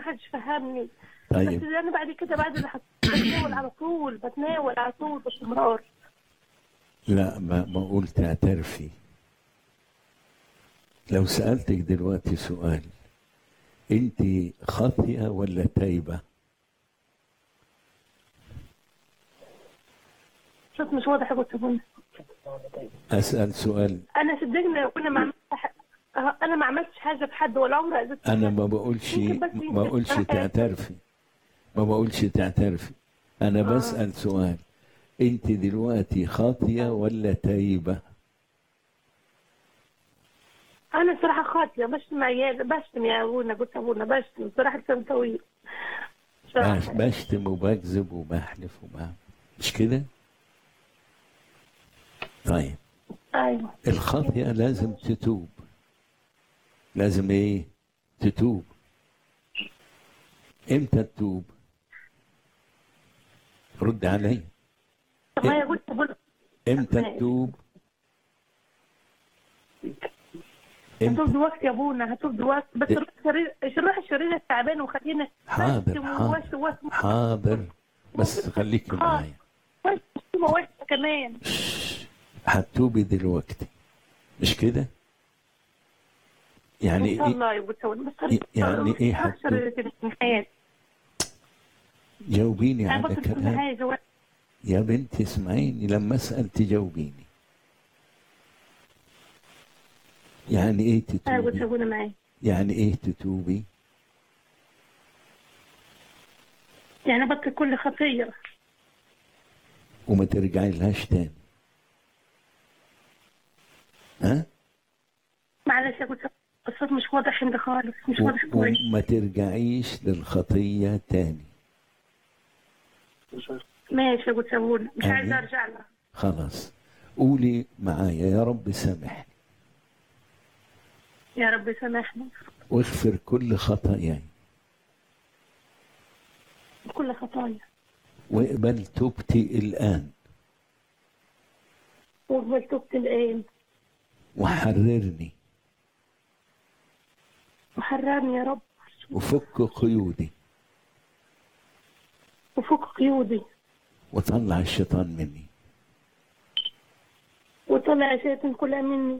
حدش فهمني بس طيب انا بعد كده بعد اللي حصل بتناول على طول بتناول على طول باستمرار لا ما ما قلت اعترفي لو سألتك دلوقتي سؤال انت خاطئة ولا تايبة صوت مش واضح يا ابو سابونا أسأل سؤال انا صدقني لو انا ما عملتش ح- أه، انا ما عملتش حاجه في حد ولا عمري اذيت أنا حد. ما بقولش يمكن بس ما يمكن بقولش أنا- تعترفي ما بقولش تعترفي أنا بسأل سؤال انت دلوقتي خاطية ولا تايبة انا صراحه خاطيه بشتم عيال بشتم يا ابونا قلت ابونا بشتم صراحه لسان طويل بش- صراحة. بشتم وبكذب وبحلف وبعمل مش كده طيب ايوه الخاطئة لازم تتوب لازم ايه تتوب امتى تتوب رد علي طب ما هي قلت ابونا امتى ماشي. تتوب هتوب امتى دلوقتي يا ابونا هتوب دلوقتي بس إيه؟ الروح الشرير الروح الشرير التعبان وخلينا حاضر بشتم حاضر ووش- ووش- حاضر بس خليكي معايا وشتم ووش كمان هتوبي دلوقتي مش كده يعني ان شاء ايه الله يا ابو سواد بس يعني إيه الروح هتوب؟ الشرير في حياتي جاوبيني انا على بطل كل كلام حاجه يا بنتي اسمعيني لما اسال تجاوبيني يعني ايه انا قلت تتوبي ابونا معايا يعني ايه تتوبي يعني بطل كل خطيه وما ترجعي لهاش تاني ها معلش يا ابو سواد الصوت مش واضح عندي خالص مش واضح و- كويس وما ترجعيش للخطية تاني ماشي يا ابو سواد مش آمين. عايزه ارجع لها خلاص قولي معايا يا رب سامحني يا رب سامحني واغفر كل خطاياي بكل خطايا واقبل توبتي الآن واقبل توبتي الان وحررني وحررني يا رب وفك قيودي وفك قيودي وطلع الشيطان مني وطلع شيطان كلها مني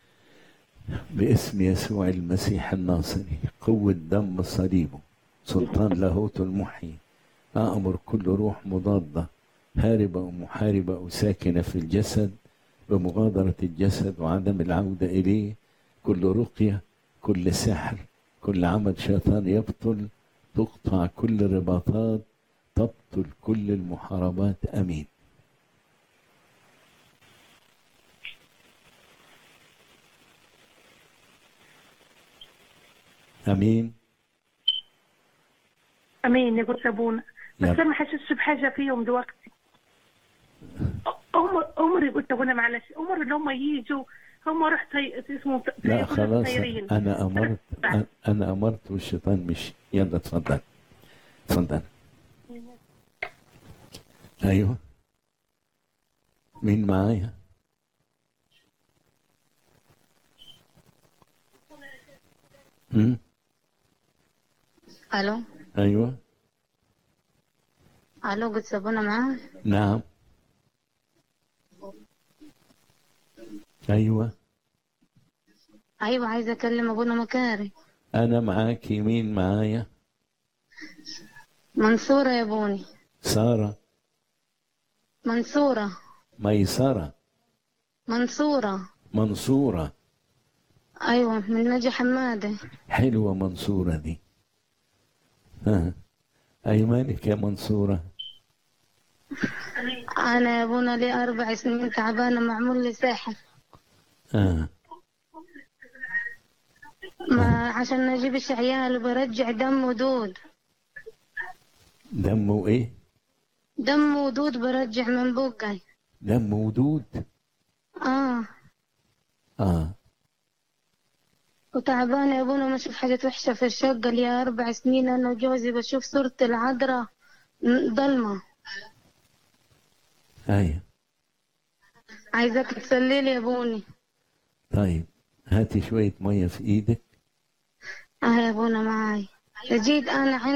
باسم يسوع المسيح الناصري قوة دم صليبه سلطان لاهوت المحيي أأمر كل روح مضادة هاربة ومحاربة وساكنة في الجسد بمغادرة الجسد وعدم العودة إليه كل رقية كل سحر كل عمل شيطان يبطل تقطع كل الرباطات تبطل كل المحاربات أمين أمين امين يا قلت ابونا يا بس انا ما حسيتش بحاجه فيهم دلوقتي عمر عمري قلت ابونا معلش عمر اللي هم يجوا هم رحت اسمه لا خلاص طيرين. انا امرت انا امرت والشيطان مشي يلا اتفضل اتفضل ايوه مين معايا امم الو ايوه الو قد سابونا معاه نعم ايوه ايوه عايزه اكلم ابونا مكاري انا معاك مين معايا منصوره يا بوني ساره منصوره ميسره منصوره منصوره ايوه من نجي حماده حلوه منصوره دي ها ايمانك يا منصوره انا يا ابونا لي اربع سنين تعبانه معمول لي ساحر اه ما عشان اجيبش عيال وبرجع دم ودود دم ايه دم ودود برجع من بقي دم ودود اه اه وتعبانة يا ابونا ما اشوف حاجة وحشة في الشقة لي اربع سنين انا وجوزي بشوف صورة العذراء ضلمة ايوه عايزاك تسلي لي يا ابوني طيب هاتي شويه ميه في ايدك اه يا ابونا معاي جيت أنا